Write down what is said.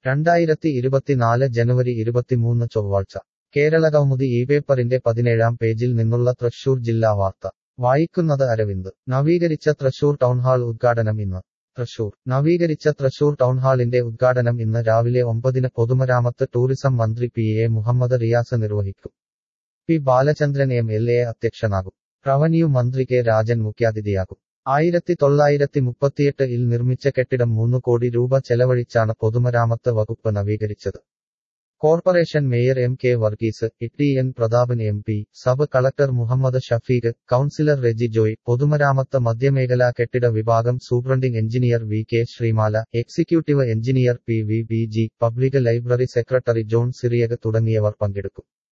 രണ്ടായിരത്തി ഇരുപത്തിനാല് ജനുവരി ഇരുപത്തിമൂന്ന് ചൊവ്വാഴ്ച കേരളകൗമുദി ഈ പേപ്പറിന്റെ പതിനേഴാം പേജിൽ നിന്നുള്ള തൃശൂർ ജില്ലാ വാർത്ത വായിക്കുന്നത് അരവിന്ദ് നവീകരിച്ച തൃശൂർ ടൗൺഹാൾ ഉദ്ഘാടനം ഇന്ന് തൃശൂർ നവീകരിച്ച തൃശൂർ ടൗൺഹാളിന്റെ ഉദ്ഘാടനം ഇന്ന് രാവിലെ ഒമ്പതിന് പൊതുമരാമത്ത് ടൂറിസം മന്ത്രി പി എ മുഹമ്മദ് റിയാസ് നിർവഹിക്കും P Balachandran M L A അധ്യക്ഷനാകും റവന്യൂ മന്ത്രി കെ രാജൻ മുഖ്യാതിഥിയാകും ആയിരത്തി തൊള്ളായിരത്തി മുപ്പത്തിയെട്ട് ഇൽ നിർമ്മിച്ച കെട്ടിടം മൂന്ന് കോടി രൂപ ചെലവഴിച്ചാണ് പൊതുമരാമത്ത് വകുപ്പ് നവീകരിച്ചത് corporation mayor M K Varghese T N Prathapan M P sub collector Muhammad Shafeeq councillor Reji Joy പൊതുമരാമത്ത് മധ്യമേഖലാ കെട്ടിട വിഭാഗം superintending engineer V K Sreemala executive engineer P V B G public library secretary John Cyriac തുടങ്ങിയവർ പങ്കെടുക്കും